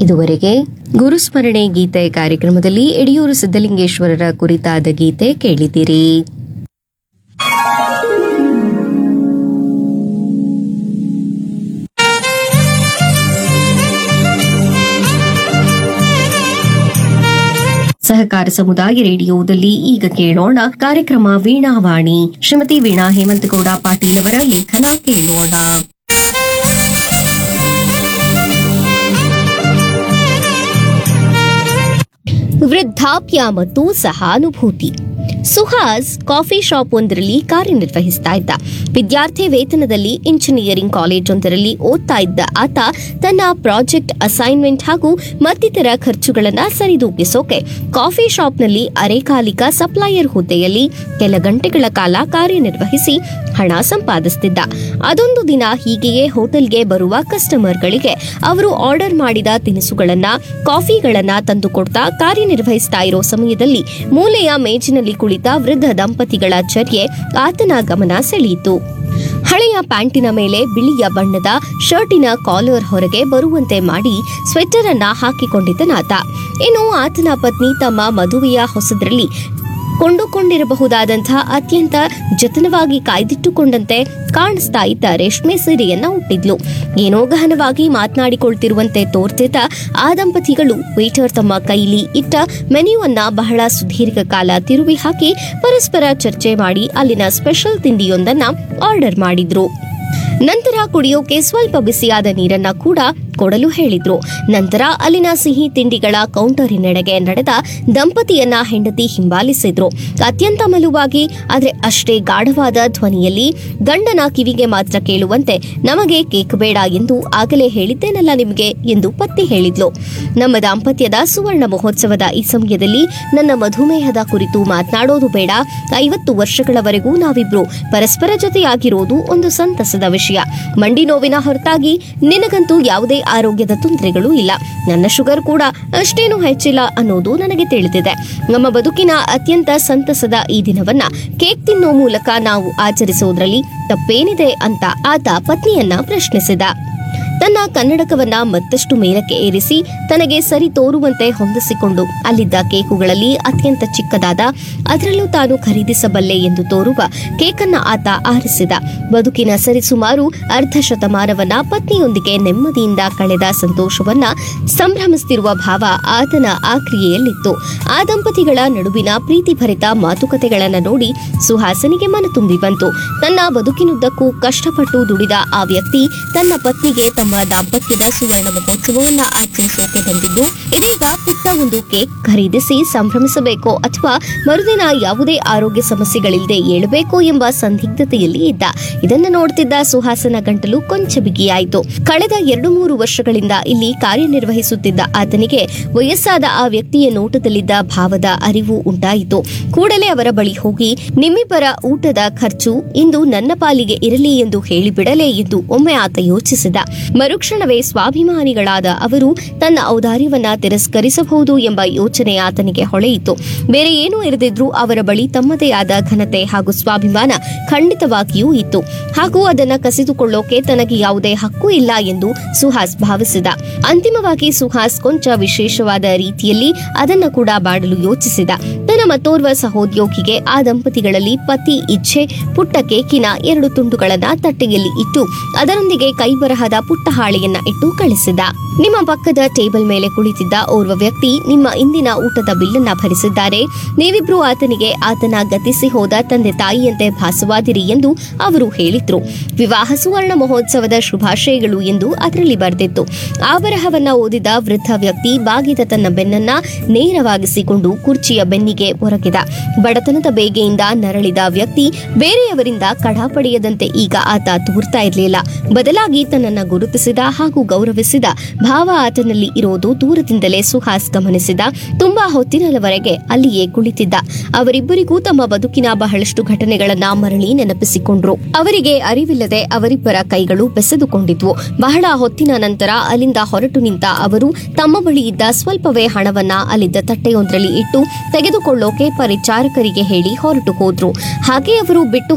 ಇದುವರೆಗೆ ಗುರುಸ್ಮರಣೆ ಗೀತೆ ಕಾರ್ಯಕ್ರಮದಲ್ಲಿ ಯಡಿಯೂರು ಸಿದ್ದಲಿಂಗೇಶ್ವರರ ಕುರಿತಾದ ಗೀತೆ ಕೇಳಿದಿರಿ ಸಹಕಾರ ಸಮುದಾಯ ರೇಡಿಯೋದಲ್ಲಿ ಈಗ ಕೇಳೋಣ ಕಾರ್ಯಕ್ರಮ ವೀಣಾವಾಣಿ ಶ್ರೀಮತಿ ವೀಣಾ ಹೇಮಂತಗೌಡ ಪಾಟೀಲ್ ಅವರ ಲೇಖನ ಕೇಳೋಣ ವೃದ್ಧಾಪ್ಯ ಮತ್ತು ಸಹಾನುಭೂತಿ ಸುಹಾಸ್ ಕಾಫಿ ಶಾಪ್ ಒಂದರಲ್ಲಿ ಕಾರ್ಯನಿರ್ವಹಿಸ್ತಾ ಇದ್ದ ವಿದ್ಯಾರ್ಥಿ ವೇತನದಲ್ಲಿ ಇಂಜಿನಿಯರಿಂಗ್ ಕಾಲೇಜ್ ಒಂದರಲ್ಲಿ ಓದ್ತಾ ಇದ್ದ ಆತ ತನ್ನ ಪ್ರಾಜೆಕ್ಟ್ ಅಸೈನ್ಮೆಂಟ್ ಹಾಗೂ ಮತ್ತಿತರ ಖರ್ಚುಗಳನ್ನ ಸರಿದೂಗಿಸೋಕೆ ಕಾಫಿ ಶಾಪ್ನಲ್ಲಿ ಅರೆಕಾಲಿಕ ಸಪ್ಲೈಯರ್ ಹುದ್ದೆಯಲ್ಲಿ ಕೆಲ ಗಂಟೆಗಳ ಕಾಲ ಕಾರ್ಯನಿರ್ವಹಿಸಿ ಹಣ ಸಂಪಾದಿಸುತ್ತಿದ್ದ ಅದೊಂದು ದಿನ ಹೀಗೆಯೇ ಹೋಟೆಲ್ಗೆ ಬರುವ ಕಸ್ಟಮರ್ಗಳಿಗೆ ಅವರು ಆರ್ಡರ್ ಮಾಡಿದ ತಿನಿಸುಗಳನ್ನ ಕಾಫಿಗಳನ್ನ ತಂದುಕೊಡ್ತಾ ಕಾರ್ಯನಿರ್ವಹಿಸ್ತಾ ಇರೋ ಸಮಯದಲ್ಲಿ ಮೂಲೆಯ ಮೇಜಿನಲ್ಲಿ ಕುಳಿತ ವೃದ್ಧ ದಂಪತಿಗಳ ಚರ್ಯೆ ಆತನ ಗಮನ ಸೆಳೆಯಿತು ಹಳೆಯ ಪ್ಯಾಂಟಿನ ಮೇಲೆ ಬಿಳಿಯ ಬಣ್ಣದ ಶರ್ಟಿನ ಕಾಲರ್ ಹೊರಗೆ ಬರುವಂತೆ ಮಾಡಿ ಸ್ವೆಟರ್ ಅನ್ನ ಹಾಕಿಕೊಂಡಿದ್ದನಾತ ಇನ್ನು ಆತನ ಪತ್ನಿ ತಮ್ಮ ಮದುವೆಯ ಹೊಸದ್ರಲ್ಲಿ ಕೊಂಡುಕೊಂಡಿರಬಹುದಾದಂತಹ ಅತ್ಯಂತ ಜತನವಾಗಿ ಕಾಯ್ದಿಟ್ಟುಕೊಂಡಂತೆ ಕಾಣಿಸ್ತಾ ಇದ್ದ ರೇಷ್ಮೆ ಸೀರೆಯನ್ನ ಹುಟ್ಟಿದ್ಲು ಏನೋ ಗಹನವಾಗಿ ಮಾತನಾಡಿಕೊಳ್ತಿರುವಂತೆ ತೋರ್ತಿದ್ದ ಆ ದಂಪತಿಗಳು ವೇಟರ್ ತಮ್ಮ ಕೈಲಿ ಇಟ್ಟ ಮೆನ್ಯೂವನ್ನ ಬಹಳ ಸುದೀರ್ಘ ಕಾಲ ತಿರುವಿ ಹಾಕಿ ಪರಸ್ಪರ ಚರ್ಚೆ ಮಾಡಿ ಅಲ್ಲಿನ ಸ್ಪೆಷಲ್ ತಿಂಡಿಯೊಂದನ್ನ ಆರ್ಡರ್ ಮಾಡಿದ್ರು ನಂತರ ಕುಡಿಯೋಕೆ ಸ್ವಲ್ಪ ಬಿಸಿಯಾದ ನೀರನ್ನ ಕೂಡ ಕೊಡಲು ಹೇಳಿದ್ರು ನಂತರ ಅಲ್ಲಿನ ಸಿಹಿ ತಿಂಡಿಗಳ ಕೌಂಟರಿನೆಡೆಗೆ ನಡೆದ ದಂಪತಿಯನ್ನ ಹೆಂಡತಿ ಹಿಂಬಾಲಿಸಿದ್ರು ಅತ್ಯಂತ ಮಲುವಾಗಿ ಆದ್ರೆ ಅಷ್ಟೇ ಗಾಢವಾದ ಧ್ವನಿಯಲ್ಲಿ ಗಂಡನ ಕಿವಿಗೆ ಮಾತ್ರ ಕೇಳುವಂತೆ ನಮಗೆ ಕೇಕ್ ಬೇಡ ಎಂದು ಆಗಲೇ ಹೇಳಿದ್ದೇನಲ್ಲ ನಿಮಗೆ ಎಂದು ಪತ್ನಿ ಹೇಳಿದ್ಲು ನಮ್ಮ ದಾಂಪತ್ಯದ ಸುವರ್ಣ ಮಹೋತ್ಸವದ ಈ ಸಮಯದಲ್ಲಿ ನನ್ನ ಮಧುಮೇಹದ ಕುರಿತು ಮಾತನಾಡೋದು ಬೇಡ ಐವತ್ತು ವರ್ಷಗಳವರೆಗೂ ನಾವಿಬ್ರು ಪರಸ್ಪರ ಜೊತೆಯಾಗಿರೋದು ಒಂದು ಸಂತಸದ ವಿಷಯ ಮಂಡಿ ನೋವಿನ ಹೊರತಾಗಿ ನಿನಗಂತೂ ಯಾವುದೇ ಆರೋಗ್ಯದ ತೊಂದರೆಗಳು ಇಲ್ಲ ನನ್ನ ಶುಗರ್ ಕೂಡ ಅಷ್ಟೇನು ಹೆಚ್ಚಿಲ್ಲ ಅನ್ನೋದು ನನಗೆ ತಿಳಿದಿದೆ ನಮ್ಮ ಬದುಕಿನ ಅತ್ಯಂತ ಸಂತಸದ ಈ ದಿನವನ್ನ ಕೇಕ್ ತಿನ್ನೋ ಮೂಲಕ ನಾವು ಆಚರಿಸೋದ್ರಲ್ಲಿ ತಪ್ಪೇನಿದೆ ಅಂತ ಆತ ಪತ್ನಿಯನ್ನ ಪ್ರಶ್ನಿಸಿದ ತನ್ನ ಕನ್ನಡಕವನ್ನ ಮತ್ತಷ್ಟು ಮೇಲಕ್ಕೆ ಏರಿಸಿ ತನಗೆ ಸರಿ ತೋರುವಂತೆ ಹೊಂದಿಸಿಕೊಂಡು ಅಲ್ಲಿದ್ದ ಕೇಕುಗಳಲ್ಲಿ ಅತ್ಯಂತ ಚಿಕ್ಕದಾದ ಅದರಲ್ಲೂ ತಾನು ಖರೀದಿಸಬಲ್ಲೆ ಎಂದು ತೋರುವ ಕೇಕನ್ನ ಆತ ಆರಿಸಿದ ಬದುಕಿನ ಸರಿಸುಮಾರು ಅರ್ಧ ಶತಮಾನವನ್ನ ಪತ್ನಿಯೊಂದಿಗೆ ನೆಮ್ಮದಿಯಿಂದ ಕಳೆದ ಸಂತೋಷವನ್ನ ಸಂಭ್ರಮಿಸುತ್ತಿರುವ ಭಾವ ಆತನ ಆ ಕ್ರಿಯೆಯಲ್ಲಿತ್ತು ಆ ದಂಪತಿಗಳ ನಡುವಿನ ಪ್ರೀತಿಭರಿತ ಮಾತುಕತೆಗಳನ್ನ ನೋಡಿ ಸುಹಾಸನಿಗೆ ಮನ ತುಂಬಿ ಬಂತು ತನ್ನ ಬದುಕಿನುದ್ದಕ್ಕೂ ಕಷ್ಟಪಟ್ಟು ದುಡಿದ ಆ ವ್ಯಕ್ತಿ ತನ್ನ ಪತ್ನಿಗೆ ತಮ್ಮ ದಾಂಪತ್ಯದ ಸುವರ್ಣ ಮಹೋತ್ಸವವನ್ನ ಆಚರಿಸೋಕೆ ಬಂದಿದ್ದು ಇದೀಗ ಪುಟ್ಟ ಒಂದು ಕೇಕ್ ಖರೀದಿಸಿ ಸಂಭ್ರಮಿಸಬೇಕೋ ಅಥವಾ ಮರುದಿನ ಯಾವುದೇ ಆರೋಗ್ಯ ಸಮಸ್ಯೆಗಳಿಲ್ಲದೆ ಏಳಬೇಕೋ ಎಂಬ ಸಂದಿಗ್ಧತೆಯಲ್ಲಿ ಇದ್ದ ಇದನ್ನ ನೋಡ್ತಿದ್ದ ಸುಹಾಸನ ಗಂಟಲು ಕೊಂಚ ಬಿಗಿಯಾಯಿತು ಕಳೆದ ಎರಡು ಮೂರು ವರ್ಷಗಳಿಂದ ಇಲ್ಲಿ ಕಾರ್ಯನಿರ್ವಹಿಸುತ್ತಿದ್ದ ಆತನಿಗೆ ವಯಸ್ಸಾದ ಆ ವ್ಯಕ್ತಿಯ ನೋಟದಲ್ಲಿದ್ದ ಭಾವದ ಅರಿವು ಉಂಟಾಯಿತು ಕೂಡಲೇ ಅವರ ಬಳಿ ಹೋಗಿ ನಿಮ್ಮಿಬ್ಬರ ಊಟದ ಖರ್ಚು ಇಂದು ನನ್ನ ಪಾಲಿಗೆ ಇರಲಿ ಎಂದು ಹೇಳಿಬಿಡಲೇ ಎಂದು ಒಮ್ಮೆ ಆತ ಯೋಚಿಸಿದ ಮರುಕ್ಷಣವೇ ಸ್ವಾಭಿಮಾನಿಗಳಾದ ಅವರು ತನ್ನ ಔದಾರ್ಯವನ್ನ ತಿರಸ್ಕರಿಸಬಹುದು ಎಂಬ ಯೋಚನೆ ಆತನಿಗೆ ಹೊಳೆಯಿತು ಬೇರೆ ಏನೂ ಇರದಿದ್ರೂ ಅವರ ಬಳಿ ತಮ್ಮದೇ ಆದ ಘನತೆ ಹಾಗೂ ಸ್ವಾಭಿಮಾನ ಖಂಡಿತವಾಗಿಯೂ ಇತ್ತು ಹಾಗೂ ಅದನ್ನ ಕಸಿದುಕೊಳ್ಳೋಕೆ ತನಗೆ ಯಾವುದೇ ಹಕ್ಕು ಇಲ್ಲ ಎಂದು ಸುಹಾಸ್ ಭಾವಿಸಿದ ಅಂತಿಮವಾಗಿ ಸುಹಾಸ್ ಕೊಂಚ ವಿಶೇಷವಾದ ರೀತಿಯಲ್ಲಿ ಅದನ್ನ ಕೂಡ ಮಾಡಲು ಯೋಚಿಸಿದ ತನ್ನ ಮತ್ತೋರ್ವ ಸಹೋದ್ಯೋಗಿಗೆ ಆ ದಂಪತಿಗಳಲ್ಲಿ ಪತಿ ಇಚ್ಛೆ ಪುಟ್ಟ ಕೇಕಿನ ಎರಡು ತುಂಡುಗಳನ್ನ ತಟ್ಟೆಯಲ್ಲಿ ಇಟ್ಟು ಅದರೊಂದಿಗೆ ಕೈಬರಹದ ಪುಟ್ಟ ಹಾಳೆಯನ್ನ ಇಟ್ಟು ಕಳಿಸಿದ ನಿಮ್ಮ ಪಕ್ಕದ ಟೇಬಲ್ ಮೇಲೆ ಕುಳಿತಿದ್ದ ಓರ್ವ ವ್ಯಕ್ತಿ ನಿಮ್ಮ ಇಂದಿನ ಊಟದ ಬಿಲ್ಲನ್ನ ಭರಿಸಿದ್ದಾರೆ ನೀವಿಬ್ರು ಆತನಿಗೆ ಆತನ ಗತಿಸಿ ಹೋದ ತಂದೆ ತಾಯಿಯಂತೆ ಭಾಸವಾದಿರಿ ಎಂದು ಅವರು ಹೇಳಿದ್ರು ವಿವಾಹ ಸುವರ್ಣ ಮಹೋತ್ಸವದ ಶುಭಾಶಯಗಳು ಎಂದು ಅದರಲ್ಲಿ ಬರೆದಿತ್ತು ಆ ಬರಹವನ್ನ ಓದಿದ ವೃದ್ಧ ವ್ಯಕ್ತಿ ಬಾಗಿದ ತನ್ನ ಬೆನ್ನನ್ನ ನೇರವಾಗಿಸಿಕೊಂಡು ಕುರ್ಚಿಯ ಬೆನ್ನಿಗೆ ಒರಗಿದ ಬಡತನದ ಬೇಗೆಯಿಂದ ನರಳಿದ ವ್ಯಕ್ತಿ ಬೇರೆಯವರಿಂದ ಕಡ ಪಡೆಯದಂತೆ ಈಗ ಆತ ತೂರ್ತಾ ಇರಲಿಲ್ಲ ಬದಲಾಗಿ ತನ್ನನ್ನ ಗುರುತಿಸಿದ ಹಾಗೂ ಗೌರವಿಸಿದ ಭಾವ ಆತನಲ್ಲಿ ಇರೋದು ದೂರದಿಂದಲೇ ಸುಹಾಸ್ ಗಮನಿಸಿದ ತುಂಬಾ ಹೊತ್ತಿನವರೆಗೆ ಅಲ್ಲಿಯೇ ಕುಳಿತಿದ್ದ ಅವರಿಬ್ಬರಿಗೂ ತಮ್ಮ ಬದುಕಿನ ಬಹಳಷ್ಟು ಘಟನೆಗಳನ್ನ ಮರಳಿ ನೆನಪಿಸಿಕೊಂಡ್ರು ಅವರಿಗೆ ಅರಿವಿಲ್ಲದೆ ಅವರಿಬ್ಬರ ಕೈಗಳು ಬೆಸೆದುಕೊಂಡಿದ್ವು ಬಹಳ ಹೊತ್ತಿನ ನಂತರ ಅಲ್ಲಿಂದ ಹೊರಟು ನಿಂತ ಅವರು ತಮ್ಮ ಬಳಿ ಇದ್ದ ಸ್ವಲ್ಪವೇ ಹಣವನ್ನ ಅಲ್ಲಿದ್ದ ತಟ್ಟೆಯೊಂದರಲ್ಲಿ ಇಟ್ಟು ತೆಗೆದುಕೊಳ್ಳೋಕೆ ಪರಿಚಾರಕರಿಗೆ ಹೇಳಿ ಹೊರಟು ಹೋದ್ರು ಹಾಗೆ ಅವರು ಬಿಟ್ಟು